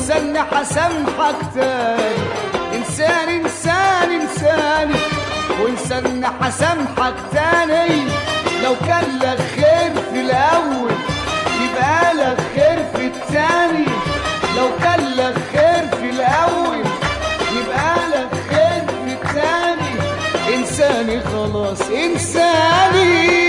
وانسان هسامحك تاني انسان انسان انساني وانسان هسامحك تاني لو كان لك خير في الاول يبقى لك خير في التاني لو كان لك خير في الاول يبقى لك خير في التاني انساني خلاص انساني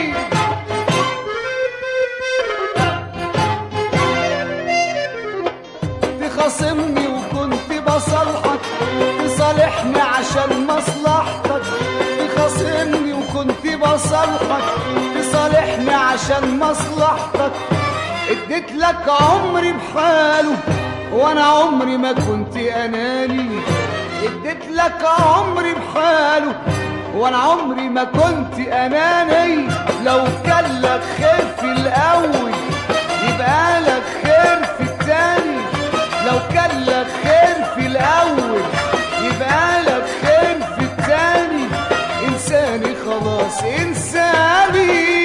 تخاصمني وكنت بصالحك تصالحني عشان مصلحتك تخاصمني وكنت بصالحك تصالحني عشان مصلحتك اديت لك عمري بحاله وانا عمري ما كنت اناني اديت لك عمري بحاله وانا عمري ما كنت اناني لو كان لك خير في الاول يبقى لك خير في التاني لو كان لك خير في الاول يبقى لك خير في التاني انساني خلاص انساني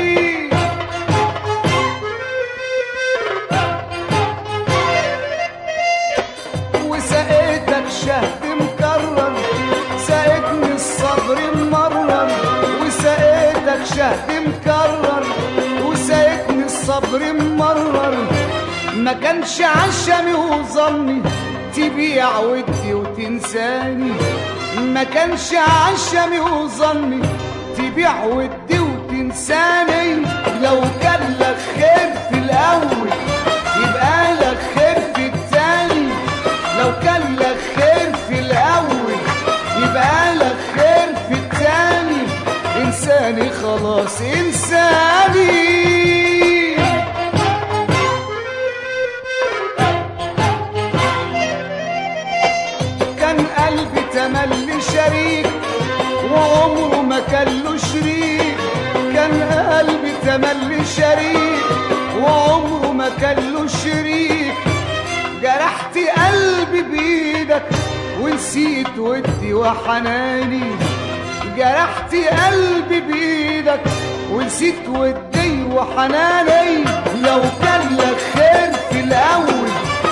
وسقيتك شهد مكرر سقيتني الصبر ممرر وسقيتك شهد مكرر وسقيتني الصبر ممرر ما كانش عشمي وظني تبيع ودي وتنساني ما كانش عشمي وظني تبيع ودي وتنساني لو كان لك خير في الاول يبقى لك خير في التاني لو كان لك خير في الاول يبقى لك خير في التاني انساني خلاص انساني كان قلبي تملي شريك وعمره ما كان له شريك كان قلبي تملي شريك وعمره ما كان له شريك جرحت قلبي بإيدك ونسيت ودي وحناني جرحت قلبي بإيدك ونسيت ودي وحناني لو كان لك خير في الأول